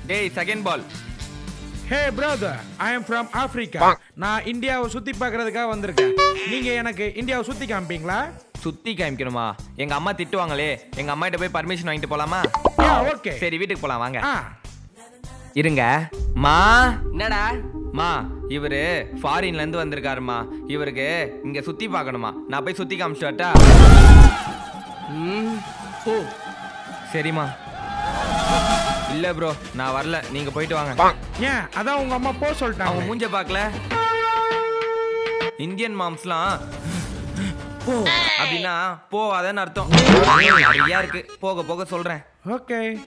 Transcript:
டேய் second ball hey brother I am from Africa நான் இந்தியாவை சுத்தி பார்க்கறதுக்காக வந்திருக்கேன் நீங்க எனக்கு இந்தியாவை சுத்தி காமிப்பீங்களா சுத்தி காமிக்கணுமா எங்க அம்மா திட்டுவாங்களே எங்க அம்மா கிட்ட போய் பர்மிஷன் வாங்கிட்டு போலாமா யா ஓகே சரி வீட்டுக்கு போலாம் வாங்க ஆ இருங்க மா என்னடா மா இவரு ஃபாரின்ல இருந்து வந்திருக்காருமா இவருக்கு இங்க சுத்தி பார்க்கணுமா நான் போய் சுத்தி காமிச்சிட்டு வரட்டா ம் போ சரிம்மா இல்ல ப்ரோ நான் வரல நீங்க போயிட்டு வாங்க ஏன் அதான் உங்க அம்மா போ அவங்க சொல்லிட்டாங்க மூஞ்ச பார்க்கல இந்தியன் மாம்ஸ்லாம் போ அப்படின்னா போவாதன்னு அர்த்தம் நிறையா இருக்கு போக போக சொல்றேன் ஓகே